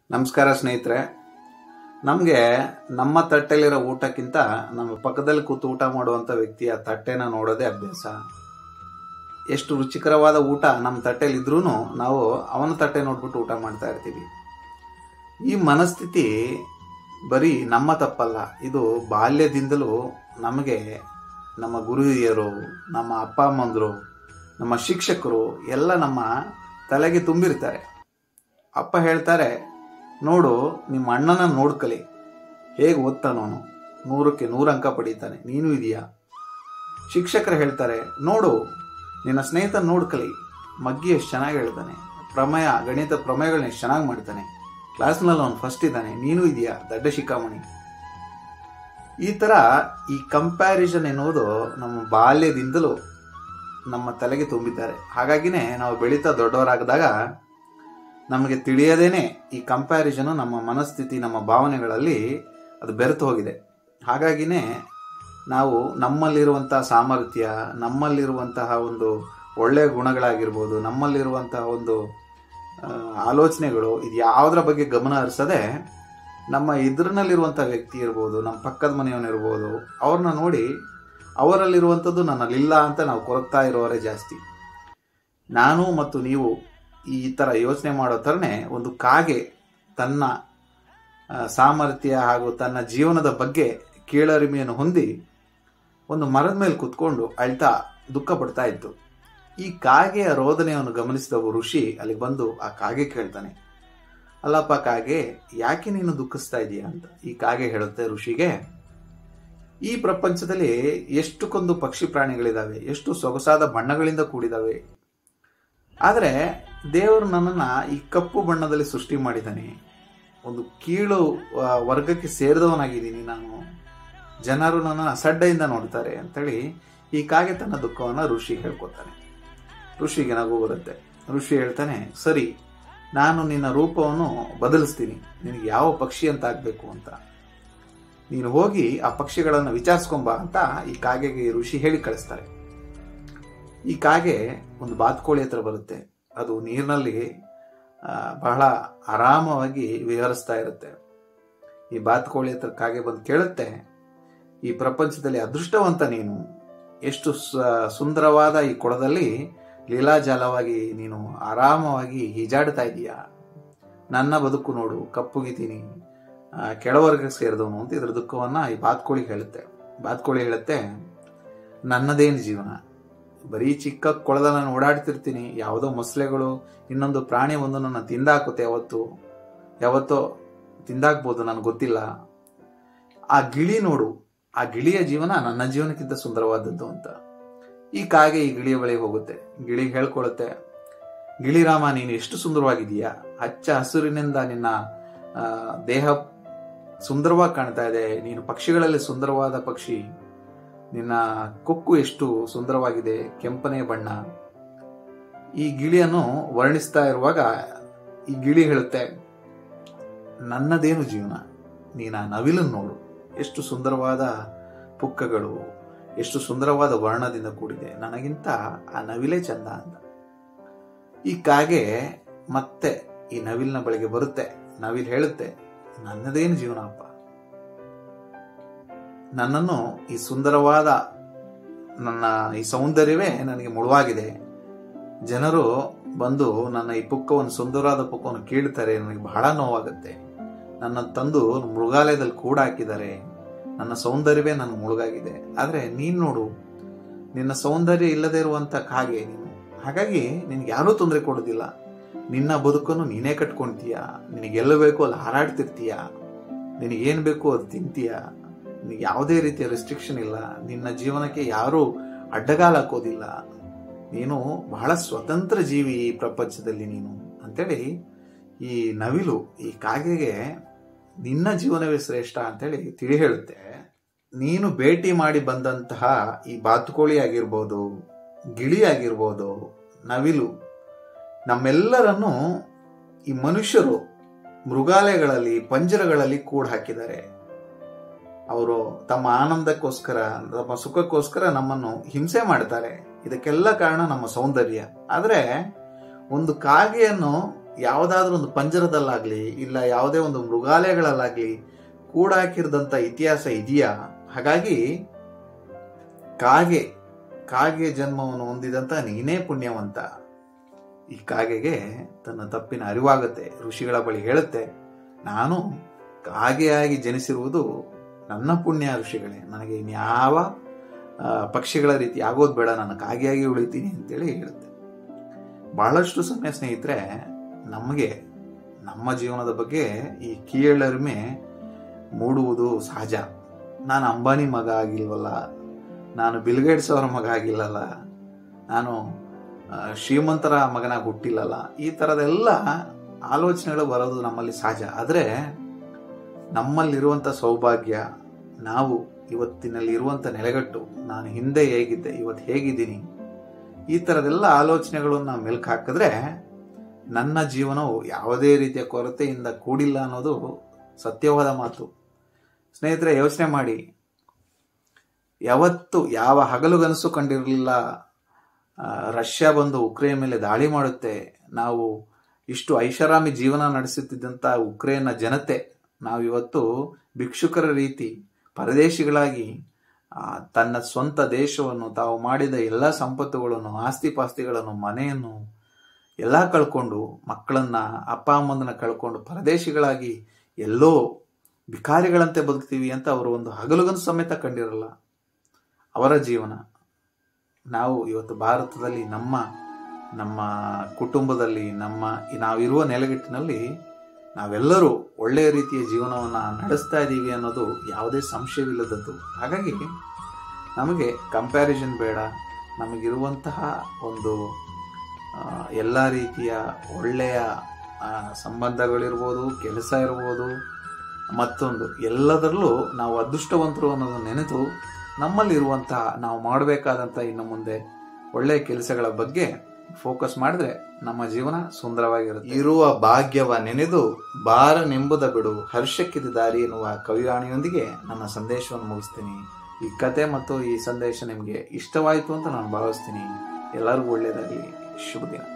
ನಮಸ್ಕಾರ ಸ್ನೇಹಿತರೆ ನಮಗೆ ನಮ್ಮ ತಟ್ಟೆಲಿರೋ ಊಟಕ್ಕಿಂತ ನಮ್ಮ ಪಕ್ಕದಲ್ಲಿ ಕೂತು ಊಟ ಮಾಡುವಂಥ ವ್ಯಕ್ತಿಯ ತಟ್ಟೆನ ನೋಡೋದೇ ಅಭ್ಯಾಸ ಎಷ್ಟು ರುಚಿಕರವಾದ ಊಟ ನಮ್ಮ ತಟ್ಟೆಲಿ ಇದ್ರೂ ನಾವು ಅವನ ತಟ್ಟೆ ನೋಡ್ಬಿಟ್ಟು ಊಟ ಮಾಡ್ತಾ ಇರ್ತೀವಿ ಈ ಮನಸ್ಥಿತಿ ಬರೀ ನಮ್ಮ ತಪ್ಪಲ್ಲ ಇದು ಬಾಲ್ಯದಿಂದಲೂ ನಮಗೆ ನಮ್ಮ ಗುರು ಹಿರಿಯರು ನಮ್ಮ ಅಪ್ಪ ಅಮ್ಮಂದರು ನಮ್ಮ ಶಿಕ್ಷಕರು ಎಲ್ಲ ನಮ್ಮ ತಲೆಗೆ ತುಂಬಿರ್ತಾರೆ ಅಪ್ಪ ಹೇಳ್ತಾರೆ ನೋಡು ನಿಮ್ಮ ಅಣ್ಣನ ನೋಡ್ಕಲಿ ಹೇಗೆ ಓದ್ತಾನವನು ನೂರಕ್ಕೆ ನೂರು ಅಂಕ ಪಡೀತಾನೆ ನೀನು ಇದೆಯಾ ಶಿಕ್ಷಕರು ಹೇಳ್ತಾರೆ ನೋಡು ನಿನ್ನ ಸ್ನೇಹಿತ ನೋಡ್ಕಲಿ ಮಗ್ಗಿ ಎಷ್ಟು ಚೆನ್ನಾಗಿ ಹೇಳ್ತಾನೆ ಪ್ರಮೇಯ ಗಣಿತ ಪ್ರಮೇಯಗಳನ್ನ ಎಷ್ಟು ಚೆನ್ನಾಗಿ ಮಾಡ್ತಾನೆ ಕ್ಲಾಸ್ನಲ್ಲಿ ಅವನು ಫಸ್ಟ್ ಇದ್ದಾನೆ ನೀನು ಇದೆಯಾ ದಡ್ಡ ಶಿಖಾಮಣಿ ಈ ಥರ ಈ ಕಂಪ್ಯಾರಿಸನ್ ಎನ್ನುವುದು ನಮ್ಮ ಬಾಲ್ಯದಿಂದಲೂ ನಮ್ಮ ತಲೆಗೆ ತುಂಬಿದ್ದಾರೆ ಹಾಗಾಗಿನೇ ನಾವು ಬೆಳೀತಾ ದೊಡ್ಡವರಾಗದಾಗ ನಮಗೆ ತಿಳಿಯದೇನೆ ಈ ಕಂಪ್ಯಾರಿಸನ್ ನಮ್ಮ ಮನಸ್ಥಿತಿ ನಮ್ಮ ಭಾವನೆಗಳಲ್ಲಿ ಅದು ಬೆರೆತು ಹೋಗಿದೆ ಹಾಗಾಗಿನೇ ನಾವು ನಮ್ಮಲ್ಲಿರುವಂತಹ ಸಾಮರ್ಥ್ಯ ನಮ್ಮಲ್ಲಿರುವಂತಹ ಒಂದು ಒಳ್ಳೆಯ ಗುಣಗಳಾಗಿರ್ಬೋದು ನಮ್ಮಲ್ಲಿರುವಂತಹ ಒಂದು ಆ, ಆಲೋಚನೆಗಳು ಇದು ಯಾವುದರ ಬಗ್ಗೆ ಗಮನ ಹರಿಸದೆ ನಮ್ಮ ಎದುರಿನಲ್ಲಿರುವಂಥ ವ್ಯಕ್ತಿ ಇರ್ಬೋದು ನಮ್ಮ ಪಕ್ಕದ ಮನೆಯವನಿರ್ಬೋದು ಅವ್ರನ್ನ ನೋಡಿ ಅವರಲ್ಲಿರುವಂಥದ್ದು ನನ್ನಲ್ಲಿಲ್ಲ ಅಂತ ನಾವು ಕೊರಗ್ತಾ ಇರೋರೇ ಜಾಸ್ತಿ ನಾನು ಮತ್ತು ನೀವು ಈ ಥರ ಯೋಚನೆ ಮಾಡೋ ಥರನೇ ಒಂದು ಕಾಗೆ ತನ್ನ ಆ, ಸಾಮರ್ಥ್ಯ ಹಾಗೂ ತನ್ನ ಜೀವನದ ಬಗ್ಗೆ ಕೀಳರಿಮೆಯನ್ನು ಹೊಂದಿ ಒಂದು ಮರದ ಮೇಲೆ ಕುತ್ಕೊಂಡು ಅಳ್ತಾ ದುಃಖ ಪಡ್ತಾ ಇತ್ತು ಈ ಕಾಗೆಯ ರೋದನೆಯನ್ನು ಗಮನಿಸಿದ ಒಬ್ಬ ಋಷಿ ಅಲ್ಲಿ ಬಂದು ಆ ಕಾಗೆ ಕೇಳ್ತಾನೆ ಅಲ್ಲಪ್ಪ ಕಾಗೆ ಯಾಕೆ ನೀನು ದುಃಖಿಸ್ತಾ ಇದೀಯಾ ಅಂತ ಈ ಕಾಗೆ ಹೇಳುತ್ತೆ ಋಷಿಗೆ ಈ ಪ್ರಪಂಚದಲ್ಲಿ ಎಷ್ಟಕ್ಕೊಂದು ಪಕ್ಷಿ ಪ್ರಾಣಿಗಳಿದಾವೆ ಎಷ್ಟು ಸೊಗಸಾದ ಬಣ್ಣಗಳಿಂದ ಕೂಡಿದಾವೆ ಆದರೆ ದೇವರು ನನ್ನನ್ನು ಈ ಕಪ್ಪು ಬಣ್ಣದಲ್ಲಿ ಸೃಷ್ಟಿ ಮಾಡಿದ್ದಾನೆ ಒಂದು ಕೀಳು ಆ, ವರ್ಗಕ್ಕೆ ಸೇರಿದವನಾಗಿದ್ದೀನಿ ನಾನು ಜನರು ನನ್ನನ್ನು ಅಸಡ್ಡೆಯಿಂದ ನೋಡ್ತಾರೆ ಅಂತೇಳಿ ಈ ಕಾಗೆ ತನ್ನ ದುಃಖವನ್ನು ಋಷಿಗೆ ಹೇಳ್ಕೊತಾನೆ ಋಷಿಗೆ ನಗು ಬರುತ್ತೆ ಋಷಿ ಹೇಳ್ತಾನೆ ಸರಿ ನಾನು ನಿನ್ನ ರೂಪವನ್ನು ಬದಲಿಸ್ತೀನಿ ನಿನಗೆ ಯಾವ ಪಕ್ಷಿ ಅಂತ ಆಗಬೇಕು ಅಂತ ನೀನು ಹೋಗಿ ಆ ಪಕ್ಷಿಗಳನ್ನು ವಿಚಾರಿಸ್ಕೊಂಬ ಅಂತ ಈ ಕಾಗೆಗೆ ಋಷಿ ಹೇಳಿ ಕಳಿಸ್ತಾರೆ ಈ ಕಾಗೆ ಒಂದು ಬಾತ್ಕೋಳಿ ಹತ್ರ ಬರುತ್ತೆ ಅದು ನೀರಿನಲ್ಲಿ ಆ, ಬಹಳ ಆರಾಮವಾಗಿ ವಿಹರಿಸ್ತಾ ಇರುತ್ತೆ ಈ ಬಾತ್ಕೋಳಿ ಹತ್ರ ಕಾಗೆ ಬಂದು ಕೇಳುತ್ತೆ ಈ ಪ್ರಪಂಚದಲ್ಲಿ ಅದೃಷ್ಟವಂತ ನೀನು ಎಷ್ಟು ಸ- ಸುಂದರವಾದ ಈ ಕೊಳದಲ್ಲಿ ಲೀಲಾಜಾಲವಾಗಿ ನೀನು ಆರಾಮವಾಗಿ ಈಜಾಡ್ತಾ ಇದೀಯಾ ನನ್ನ ಬದುಕು ನೋಡು ಕಪ್ಪುಗಿತೀನಿ ಆ, ಕೆಳವರ್ಗಕ್ಕೆ ಸೇರಿದವನು ಅಂತ ಇದ್ರ ದುಃಖವನ್ನ ಈ ಬಾತ್ಕೋಳಿ ಹೇಳುತ್ತೆ ಬಾತ್ಕೋಳಿ ಹೇಳುತ್ತೆ ನನ್ನದೇನು ಜೀವನ ಬರೀ ಚಿಕ್ಕ ಕೊಳದಲ್ಲಿ ನಾನು ಓಡಾಡ್ತಿರ್ತೀನಿ ಯಾವುದೋ ಮೊಸಳೆಗಳು ಇನ್ನೊಂದು ಪ್ರಾಣಿ ಒಂದು ನನ್ನ ತಿಂದಾಕುತ್ತೆ ಯಾವತ್ತು ಯಾವತ್ತೋ ತಿಂದಾಕ್ಬೋದು ನನಗೆ ಗೊತ್ತಿಲ್ಲ ಆ ಗಿಳಿ ನೋಡು ಆ ಗಿಳಿಯ ಜೀವನ ನನ್ನ ಜೀವನಕ್ಕಿಂತ ಸುಂದರವಾದದ್ದು ಅಂತ ಈ ಕಾಗೆ ಈ ಗಿಳಿಯ ಬಳಿ ಹೋಗುತ್ತೆ ಗಿಳಿ ಹೇಳ್ಕೊಳ್ಳುತ್ತೆ ಗಿಳಿರಾಮ ನೀನು ಎಷ್ಟು ಸುಂದರವಾಗಿದೀಯಾ ಹಚ್ಚ ಹಸುರಿನಿಂದ ನಿನ್ನ ಆ, ದೇಹ ಸುಂದರವಾಗಿ ಕಾಣ್ತಾ ಇದೆ ನೀನು ಪಕ್ಷಿಗಳಲ್ಲಿ ಸುಂದರವಾದ ಪಕ್ಷಿ ನಿನ್ನ ಕೊಕ್ಕು ಎಷ್ಟು ಸುಂದರವಾಗಿದೆ ಕೆಂಪನೆ ಬಣ್ಣ ಈ ಗಿಳಿಯನ್ನು ವರ್ಣಿಸ್ತಾ ಇರುವಾಗ ಈ ಗಿಳಿ ಹೇಳುತ್ತೆ ನನ್ನದೇನು ಜೀವನ ನೀನ ನವಿಲನ್ನು ನೋಡು ಎಷ್ಟು ಸುಂದರವಾದ ಪುಕ್ಕಗಳು ಎಷ್ಟು ಸುಂದರವಾದ ವರ್ಣದಿಂದ ಕೂಡಿದೆ ನನಗಿಂತ ಆ ನವಿಲೇ ಚಂದ ಅಂತ ಈ ಕಾಗೆ ಮತ್ತೆ ಈ ನವಿಲಿನ ಬಳಿಗೆ ಬರುತ್ತೆ ನವಿಲ್ ಹೇಳುತ್ತೆ ನನ್ನದೇನು ಜೀವನ ಅಪ್ಪ ನನ್ನನ್ನು ಈ ಸುಂದರವಾದ ನನ್ನ ಈ ಸೌಂದರ್ಯವೇ ನನಗೆ ಮುಳುವಾಗಿದೆ ಜನರು ಬಂದು ನನ್ನ ಈ ಪುಕ್ಕವನ್ನು ಸುಂದರವಾದ ಪುಕ್ಕವನ್ನು ಕೀಳ್ತಾರೆ ನನಗೆ ಬಹಳ ನೋವಾಗುತ್ತೆ ನನ್ನ ತಂದು ಮೃಗಾಲಯದಲ್ಲಿ ಕೂಡ ಹಾಕಿದ್ದಾರೆ ನನ್ನ ಸೌಂದರ್ಯವೇ ನನಗೆ ಮುಳುಗಾಗಿದೆ ಆದರೆ ನೀನು ನೋಡು ನಿನ್ನ ಸೌಂದರ್ಯ ಇಲ್ಲದೆ ಇರುವಂತ ಕಾಗೆ ನೀನು ಹಾಗಾಗಿ ನಿನ್ಗೆ ಯಾರೂ ತೊಂದರೆ ಕೊಡೋದಿಲ್ಲ ನಿನ್ನ ಬದುಕನ್ನು ನೀನೇ ಕಟ್ಕೊಂತೀಯ ನಿನಗೆಲ್ಲ ಬೇಕೋ ಅಲ್ಲಿ ಹಾರಾಡ್ತಿರ್ತೀಯ ನಿನಗೇನು ಬೇಕೋ ಅದು ತಿಂತೀಯ ನಿನಗೆ ಯಾವುದೇ ರೀತಿಯ ರೆಸ್ಟ್ರಿಕ್ಷನ್ ಇಲ್ಲ ನಿನ್ನ ಜೀವನಕ್ಕೆ ಯಾರೂ ಅಡ್ಡಗಾಲ ಹಾಕೋದಿಲ್ಲ ನೀನು ಬಹಳ ಸ್ವತಂತ್ರ ಜೀವಿ ಈ ಪ್ರಪಂಚದಲ್ಲಿ ನೀನು ಅಂತೇಳಿ ಈ ನವಿಲು ಈ ಕಾಗೆಗೆ ನಿನ್ನ ಜೀವನವೇ ಶ್ರೇಷ್ಠ ಅಂತೇಳಿ ತಿಳಿ ಹೇಳುತ್ತೆ ನೀನು ಭೇಟಿ ಮಾಡಿ ಬಂದಂತಹ ಈ ಬಾತುಕೋಳಿ ಆಗಿರ್ಬೋದು ಗಿಳಿ ಆಗಿರ್ಬೋದು ನವಿಲು ನಮ್ಮೆಲ್ಲರನ್ನು ಈ ಮನುಷ್ಯರು ಮೃಗಾಲಯಗಳಲ್ಲಿ ಪಂಜರಗಳಲ್ಲಿ ಕೂಡ ಹಾಕಿದ್ದಾರೆ ಅವರು ತಮ್ಮ ಆನಂದಕ್ಕೋಸ್ಕರ ತಮ್ಮ ಸುಖಕ್ಕೋಸ್ಕರ ನಮ್ಮನ್ನು ಹಿಂಸೆ ಮಾಡ್ತಾರೆ ಇದಕ್ಕೆಲ್ಲ ಕಾರಣ ನಮ್ಮ ಸೌಂದರ್ಯ ಆದರೆ ಒಂದು ಕಾಗೆಯನ್ನು ಯಾವುದಾದ್ರೂ ಒಂದು ಪಂಜರದಲ್ಲಾಗ್ಲಿ ಇಲ್ಲ ಯಾವುದೇ ಒಂದು ಮೃಗಾಲಯಗಳಲ್ಲಾಗ್ಲಿ ಕೂಡಾಕಿರದಂತ ಇತಿಹಾಸ ಇದೆಯಾ ಹಾಗಾಗಿ ಕಾಗೆ ಕಾಗೆ ಜನ್ಮವನ್ನು ಹೊಂದಿದಂತ ನೀನೇ ಪುಣ್ಯವಂತ ಈ ಕಾಗೆಗೆ ತನ್ನ ತಪ್ಪಿನ ಅರಿವಾಗುತ್ತೆ ಋಷಿಗಳ ಬಳಿ ಹೇಳುತ್ತೆ ನಾನು ಕಾಗೆಯಾಗಿ ಜನಿಸಿರುವುದು ನನ್ನ ಪುಣ್ಯ ಋಷಿಗಳೇ ನನಗೆ ಇನ್ಯಾವ ಆ, ಪಕ್ಷಿಗಳ ರೀತಿ ಆಗೋದು ಬೇಡ ನಾನು ಕಾಗೆಯಾಗಿ ಉಳಿತೀನಿ ಅಂತೇಳಿ ಹೇಳುತ್ತೆ ಬಹಳಷ್ಟು ಸಮಯ ಸ್ನೇಹಿತರೆ ನಮಗೆ ನಮ್ಮ ಜೀವನದ ಬಗ್ಗೆ ಈ ಕೀಳರಿಮೆ ಮೂಡುವುದು ಸಹಜ ನಾನು ಅಂಬಾನಿ ಮಗ ಆಗಿಲ್ವಲ್ಲ ನಾನು ಬಿಲ್ಗೇಟ್ಸ್ ಅವರ ಮಗ ಆಗಿಲ್ಲಲ್ಲ ನಾನು ಆ, ಶ್ರೀಮಂತರ ಮಗನಾಗಿ ಹುಟ್ಟಿಲ್ಲಲ್ಲ ಈ ಥರದೆಲ್ಲ ಆಲೋಚನೆಗಳು ಬರೋದು ನಮ್ಮಲ್ಲಿ ಸಹಜ ಆದರೆ ನಮ್ಮಲ್ಲಿರುವಂಥ ಸೌಭಾಗ್ಯ ನಾವು ಇವತ್ತಿನಲ್ಲಿ ಇರುವಂಥ ನೆಲೆಗಟ್ಟು ನಾನು ಹಿಂದೆ ಹೇಗಿದ್ದೆ ಇವತ್ತು ಹೇಗಿದ್ದೀನಿ ಈ ಥರದೆಲ್ಲ ಆಲೋಚನೆಗಳನ್ನ ಮೆಲ್ಕು ಹಾಕಿದ್ರೆ ನನ್ನ ಜೀವನವು ಯಾವುದೇ ರೀತಿಯ ಕೊರತೆಯಿಂದ ಕೂಡಿಲ್ಲ ಅನ್ನೋದು ಸತ್ಯವಾದ ಮಾತು ಸ್ನೇಹಿತರೆ ಯೋಚನೆ ಮಾಡಿ ಯಾವತ್ತು ಯಾವ ಹಗಲುಗನಸು ಕಂಡಿರಲಿಲ್ಲ ಆ, ರಷ್ಯಾ ಬಂದು ಉಕ್ರೇನ್ ಮೇಲೆ ದಾಳಿ ಮಾಡುತ್ತೆ ನಾವು ಇಷ್ಟು ಐಷಾರಾಮಿ ಜೀವನ ನಡೆಸುತ್ತಿದ್ದಂಥ ಉಕ್ರೇನ್ನ ಜನತೆ ನಾವಿವತ್ತು ಭಿಕ್ಷುಕರ ರೀತಿ ಪರದೇಶಿಗಳಾಗಿ ಆ, ತನ್ನ ಸ್ವಂತ ದೇಶವನ್ನು ತಾವು ಮಾಡಿದ ಎಲ್ಲ ಸಂಪತ್ತುಗಳನ್ನು ಆಸ್ತಿ ಪಾಸ್ತಿಗಳನ್ನು ಮನೆಯನ್ನು ಎಲ್ಲ ಕಳ್ಕೊಂಡು ಮಕ್ಕಳನ್ನ ಅಪ್ಪ ಅಮ್ಮಂದನ್ನ ಕಳ್ಕೊಂಡು ಪರದೇಶಿಗಳಾಗಿ ಎಲ್ಲೋ ಭಿಕಾರಿಗಳಂತೆ ಬದುಕ್ತೀವಿ ಅಂತ ಅವರು ಒಂದು ಹಗಲುಗನು ಸಮೇತ ಕಂಡಿರಲ್ಲ ಅವರ ಜೀವನ ನಾವು ಇವತ್ತು ಭಾರತದಲ್ಲಿ ನಮ್ಮ ನಮ್ಮ ಕುಟುಂಬದಲ್ಲಿ ನಮ್ಮ ನಾವಿರುವ ನೆಲೆಗಟ್ಟಿನಲ್ಲಿ ನಾವೆಲ್ಲರೂ ಒಳ್ಳೆಯ ರೀತಿಯ ಜೀವನವನ್ನು ನಡೆಸ್ತಾ ಇದ್ದೀವಿ ಅನ್ನೋದು ಯಾವುದೇ ಸಂಶಯವಿಲ್ಲದದ್ದು ಹಾಗಾಗಿ ನಮಗೆ ಕಂಪ್ಯಾರಿಸನ್ ಬೇಡ ನಮಗಿರುವಂತಹ ಒಂದು ಎಲ್ಲ ರೀತಿಯ ಒಳ್ಳೆಯ ಆ, ಸಂಬಂಧಗಳಿರ್ಬೋದು ಕೆಲಸ ಇರ್ಬೋದು ಮತ್ತೊಂದು ಎಲ್ಲದರಲ್ಲೂ ನಾವು ಅದೃಷ್ಟವಂತರು ಅನ್ನೋದನ್ನು ನೆನೆದು ನಮ್ಮಲ್ಲಿರುವಂತಹ ನಾವು ಮಾಡಬೇಕಾದಂಥ ಇನ್ನು ಮುಂದೆ ಒಳ್ಳೆಯ ಕೆಲಸಗಳ ಬಗ್ಗೆ ಫೋಕಸ್ ಮಾಡಿದ್ರೆ ನಮ್ಮ ಜೀವನ ಸುಂದರವಾಗಿರುತ್ತೆ ಇರುವ ಭಾಗ್ಯವ ನೆನೆದು ಬಾರನೆಂಬುದ ಬಿಡು ಹರ್ಷಕ್ಕಿದ ದಾರಿ ಎನ್ನುವ ಕವಿವಾಣಿಯೊಂದಿಗೆ ನನ್ನ ಸಂದೇಶವನ್ನು ಮುಗಿಸ್ತೀನಿ ಈ ಕತೆ ಮತ್ತು ಈ ಸಂದೇಶ ನಿಮಗೆ ಇಷ್ಟವಾಯಿತು ಅಂತ ನಾನು ಭಾವಿಸ್ತೀನಿ ಎಲ್ಲರಿಗೂ ಒಳ್ಳೆಯದಾಗಲಿ ಶುಭ ದಿನ